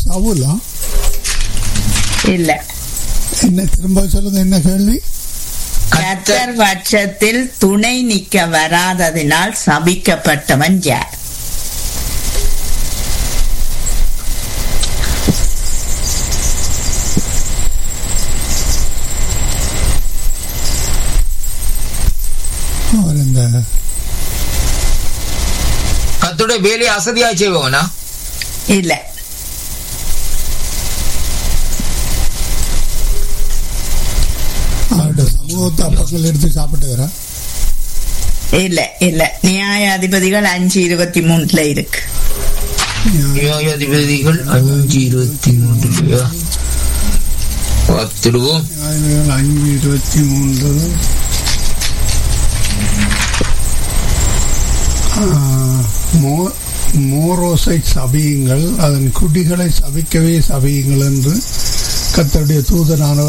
சவுலா இல்ல என்ன திரும்ப சொல்லுங்க என்ன கேள்வி கத்தர் பட்சத்தில் துணை நிக்க வராததினால் சபிக்கப்பட்டவன் யார் அவர் இந்த கத்துடைய வேலையை அசதியா செய்வோனா இல்ல அவருடைய சமூகத்தை அப்பங்கள் எடுத்து சாப்பிட்டுக்கிறா இல்ல இல்ல நியாயாதிபதிகள் அஞ்சு இருபத்தி மூணுல இருக்கு நியாயாதிபதிகள் அஞ்சு இருபத்தி மூன்று பார்த்துடுவோம் நியாயாதிபதிகள் அஞ்சு இருபத்தி மூன்று மோ- மோரோசை சபியுங்கள் அதன் குடிகளை சபிக்கவே சபியுங்கள் என்று கத்தருடைய தூதனானவர்